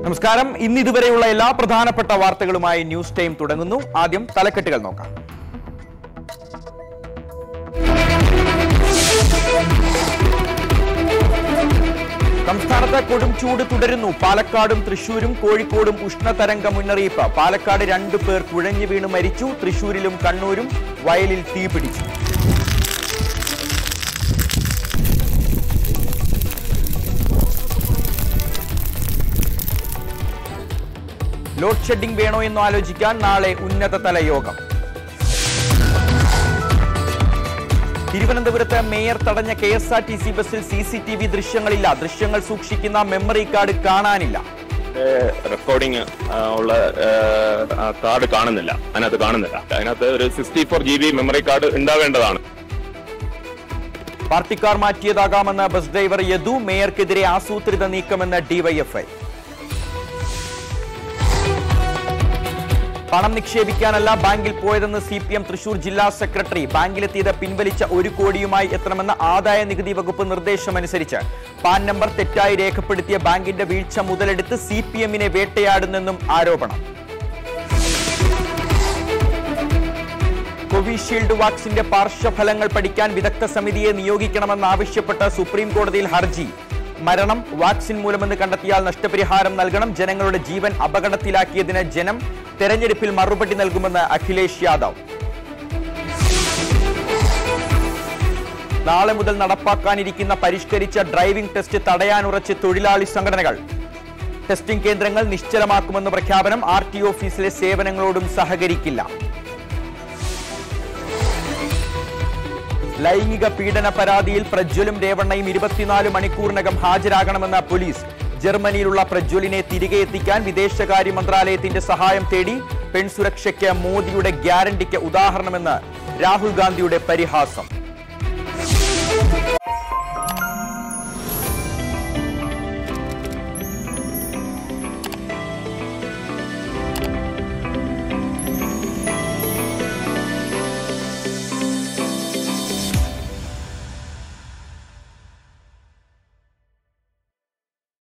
നമസ്കാരം ഇന്ന് ഇതുവരെയുള്ള എല്ലാ പ്രധാനപ്പെട്ട വാർത്തകളുമായി ന്യൂസ് ടൈം തുടങ്ങുന്നു ആദ്യം തലക്കെട്ടുകൾ നോക്കാം സംസ്ഥാനത്ത് കൊടും ചൂട് തുടരുന്നു പാലക്കാടും തൃശൂരും കോഴിക്കോടും ഉഷ്ണതരംഗ മുന്നറിയിപ്പ് പാലക്കാട് രണ്ടു പേർ കുഴഞ്ഞു വീണ് മരിച്ചു തൃശൂരിലും കണ്ണൂരും വയലിൽ തീപിടിച്ചു ലോഡ് ഷെഡിംഗ് വേണോ എന്ന് ആലോചിക്കാൻ നാളെ ഉന്നതതല യോഗം തിരുവനന്തപുരത്ത് മേയർ തടഞ്ഞ K S R T C ബസ്സിൽ സി സി ടി വി ദൃശ്യങ്ങളില്ല ദൃശ്യങ്ങൾ സൂക്ഷിക്കുന്ന മെമ്മറി കാർഡ് കാണാനില്ല റെക്കോർഡിംഗ് ഉള്ള കാർഡ് കാണുന്നില്ല അതിനകത്ത് കാണുന്നില്ല അതിനകത്ത് ഒരു sixty four G B memory card ഉണ്ടാവേണ്ടതാണ് പാർട്ടിക്കാർ മാറ്റിയതാകാമെന്ന് ബസ് ഡ്രൈവർ യദു മേയർക്കെതിരെ ആസൂത്രിത നീക്കമെന്ന് ഡിവൈഎഫ്ഐ പണം നിക്ഷേപിക്കാനല്ല ബാങ്കിൽ പോയതെന്ന് സി പി എം തൃശൂർ ജില്ലാ സെക്രട്ടറി ബാങ്കിലെത്തിയത് പിൻവലിച്ച ഒരു കോടിയുമായി എത്തണമെന്ന ആദായ നികുതി വകുപ്പ് നിർദ്ദേശമനുസരിച്ച് പാൻ നമ്പർ തെറ്റായി രേഖപ്പെടുത്തിയ ബാങ്കിന്റെ വീഴ്ച മുതലെടുത്ത് സി പി എമ്മിനെ വേട്ടയാടുന്നെന്നും ആരോപണം കോവിഷീൽഡ് വാക്സിന്റെ പാർശ്വഫലങ്ങൾ പഠിക്കാൻ വിദഗ്ധ സമിതിയെ നിയോഗിക്കണമെന്നാവശ്യപ്പെട്ട് സുപ്രീം കോടതിയിൽ ഹർജി മരണം വാക്സിൻ മൂലമെന്ന് കണ്ടെത്തിയാൽ നഷ്ടപരിഹാരം നൽകണം ജനങ്ങളുടെ ജീവൻ അപകടത്തിലാക്കിയതിന് ജനം തെരഞ്ഞെടുപ്പിൽ മറുപടി നൽകുമെന്ന് അഖിലേഷ് യാദവ് നാളെ മുതൽ നടപ്പാക്കാനിരിക്കുന്ന പരിഷ്കരിച്ച ഡ്രൈവിംഗ് ടെസ്റ്റ് തടയാനുറച്ച് തൊഴിലാളി സംഘടനകൾ ടെസ്റ്റിംഗ് കേന്ദ്രങ്ങൾ നിശ്ചലമാക്കുമെന്ന് പ്രഖ്യാപനം ആർ ടി ഓഫീസിലെ സേവനങ്ങളോടും സഹകരിക്കില്ല ലൈംഗിക പീഡന പരാതിയിൽ പ്രജ്വലും രേവണ്ണയും ഇരുപത്തിനാല് മണിക്കൂറിനകം ഹാജരാകണമെന്ന പോലീസ് ജർമ്മനിയിലുള്ള പ്രജ്വലിനെ തിരികെ എത്തിക്കാൻ വിദേശകാര്യ മന്ത്രാലയത്തിന്റെ സഹായം തേടി പെൺസുരക്ഷയ്ക്ക് മോദിയുടെ ഗ്യാരണ്ടിക്ക് ഉദാഹരണമെന്ന് രാഹുൽ ഗാന്ധിയുടെ പരിഹാസം